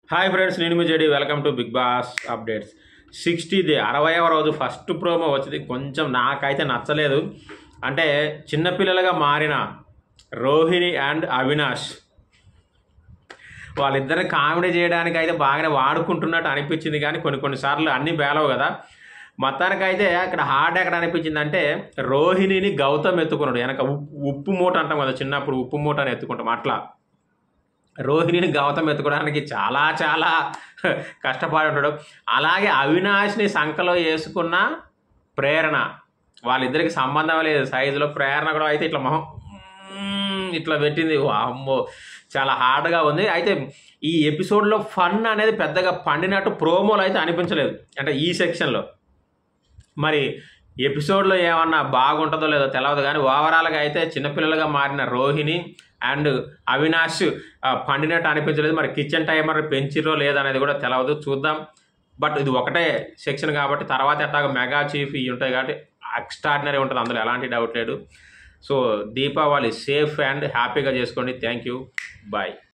hi friends నేను మీ JD welcome to Bigg Boss updates sixtieth అరవైవ రోజు ఫస్ట్ ప్రోమో వచ్చింది కొంచెం నాకైతే నచ్చలేదు అంటే చిన్నపిల్లలుగా మారిన రోహిణి అండ్ అవినాష్ వాళ్ళిద్దరిని కామెడీ చేయడానికి అయితే బాగానే వాడుకుంటున్నట్టు అనిపించింది కానీ కొన్ని కొన్నిసార్లు అన్నీ బేలవు కదా మొత్తానికైతే అక్కడ హార్డ్ ఎక్కడ అనిపించింది అంటే రోహిణిని గౌతమ్ ఎత్తుకున్నాడు వెనక ఉప్పు ఉప్పు మూట అంటాం కదా చిన్నప్పుడు ఉప్పు మూట అని ఎత్తుకుంటాం అట్లా రోహిణిని గౌతమ్ ఎత్తుకోవడానికి చాలా చాలా కష్టపడి ఉంటాడు అలాగే అవినాష్ని సంఖలో వేసుకున్న ప్రేరణ వాళ్ళిద్దరికి సంబంధం లేదు సైజులో ప్రేరణ కూడా అయితే ఇట్లా మొహం మ్మ్ ఇట్లా పెట్టింది అమ్మో చాలా హార్డ్గా ఉంది అయితే ఈ ఎపిసోడ్లో ఫన్ అనేది పెద్దగా పండినట్టు ప్రోమోలు అయితే అనిపించలేదు అంటే ఈ సెక్షన్లో మరి ఎపిసోడ్లో ఏమన్నా బాగుంటుందో లేదో తెలియదు కానీ ఓవరాల్గా అయితే చిన్నపిల్లలుగా మారిన రోహిణి అండ్ అవినాష్ ఆ, పండినట్టు అనిపించలేదు మరి కిచెన్ టైమర్ పెంచిరో లేదనేది కూడా తెలియదు చూద్దాం బట్ ఇది ఒకటే సెక్షన్ కాబట్టి తర్వాత ఎట్టాగ మెగా చీఫ్ ఇవి ఉంటాయి కాబట్టి ఎక్స్ట్రాడినరీ ఉంటుంది అందులో ఎలాంటి డౌట్ లేదు సో దీపావళి సేఫ్ అండ్ హ్యాపీగా చేసుకోండి థ్యాంక్ యూ బాయ్